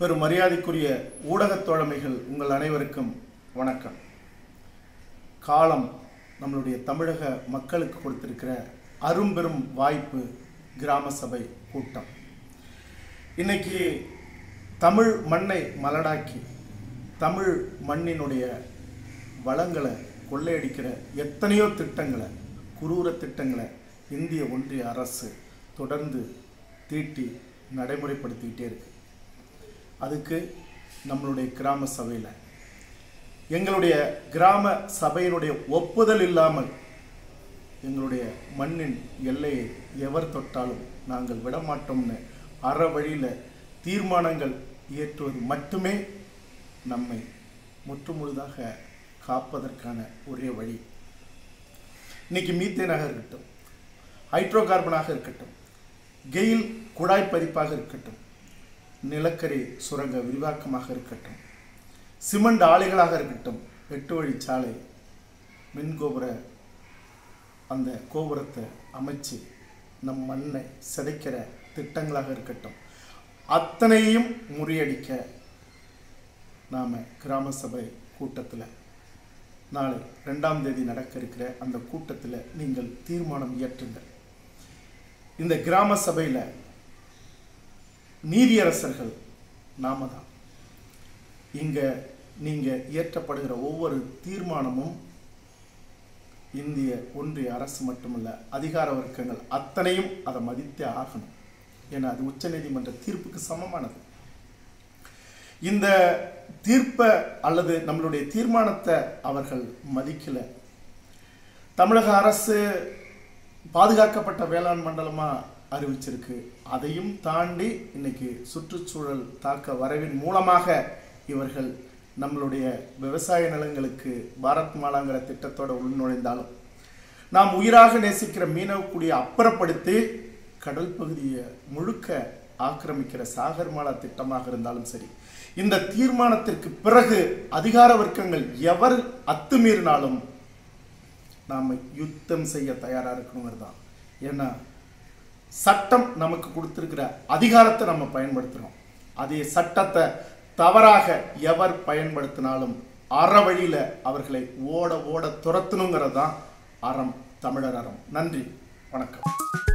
பெரும் மரியாதைக்குரிய ஊடகத் தோழமைகள் உங்கள் அனைவருக்கும் வணக்கம் காலம் நம்மளுடைய தமிழக மக்களுக்கு கொடுத்திருக்கிற அரும்பெரும் வாய்ப்பு கிராம சபை கூட்டம் இன்னைக்கு தமிழ் மண்ணை மலடாக்கி தமிழ் மண்ணினுடைய வளங்களை கொள்ளையடிக்கிற எத்தனையோ திட்டங்களை குரூர திட்டங்களை இந்திய ஒன்றிய அரசு தொடர்ந்து தீட்டி நடைமுறைப்படுத்திக்கிட்டே இருக்கு அதுக்கு நம்மளுடைய கிராம சபையில் எங்களுடைய கிராம சபையினுடைய ஒப்புதல் இல்லாமல் எங்களுடைய மண்ணின் எல்லையை எவர் தொட்டாலும் நாங்கள் விடமாட்டோம்னு அற வழியில் தீர்மானங்கள் இயற்றுவது மட்டுமே நம்மை முற்றுமுழுதாக காப்பதற்கான ஒரே வழி இன்னைக்கு மீத்தேனாக இருக்கட்டும் ஹைட்ரோ கார்பனாக இருக்கட்டும் கெயில் குழாய் பதிப்பாக இருக்கட்டும் நிலக்கரி சுரங்க விரிவாக்கமாக இருக்கட்டும் சிமெண்ட் ஆலைகளாக இருக்கட்டும் எட்டு வழிச்சாலை மின் கோபுர அந்த கோபுரத்தை அமைச்சு நம் மண்ணை சிதைக்கிற திட்டங்களாக இருக்கட்டும் அத்தனையும் முறியடிக்க நாம் கிராம சபை கூட்டத்தில் நாளை ரெண்டாம் தேதி நடக்க இருக்கிற அந்த கூட்டத்தில் நீங்கள் தீர்மானம் இயற்றுங்கள் இந்த கிராம சபையில் நீதியரசர்கள் நாம தான் இங்கே நீங்கள் இயற்றப்படுகிற ஒவ்வொரு தீர்மானமும் இந்திய ஒன்றிய அரசு மட்டுமல்ல அதிகார வர்க்கங்கள் அத்தனையும் அதை மதித்தே ஆகணும் ஏன்னா அது உச்சநீதிமன்ற தீர்ப்புக்கு சமமானது இந்த தீர்ப்பை அல்லது நம்மளுடைய தீர்மானத்தை அவர்கள் மதிக்கல தமிழக அரசு பாதுகாக்கப்பட்ட வேளாண் மண்டலமா அறிவிச்சிருக்கு அதையும் தாண்டி இன்னைக்கு சுற்றுச்சூழல் தாக்க வரவின் மூலமாக இவர்கள் நம்மளுடைய விவசாய நிலங்களுக்கு பாரத் மாலாங்கிற திட்டத்தோட உள்நுழைந்தாலும் நாம் உயிராக நேசிக்கிற மீனவக்குடியை அப்புறப்படுத்தி கடல் பகுதியை முழுக்க ஆக்கிரமிக்கிற சாகர்மாலா திட்டமாக இருந்தாலும் சரி இந்த தீர்மானத்திற்கு பிறகு அதிகார வர்க்கங்கள் எவர் அத்துமீறினாலும் நாம் யுத்தம் செய்ய தயாராக இருக்கணுங்கிறது தான் ஏன்னா சட்டம் நமக்கு கொடுத்துருக்கிற அதிகாரத்தை நம்ம பயன்படுத்துகிறோம் அதே சட்டத்தை தவறாக எவர் பயன்படுத்தினாலும் அற வழியில் அவர்களை ஓட ஓட துரத்தணுங்கிறது தான் அறம் தமிழர் அறம் நன்றி வணக்கம்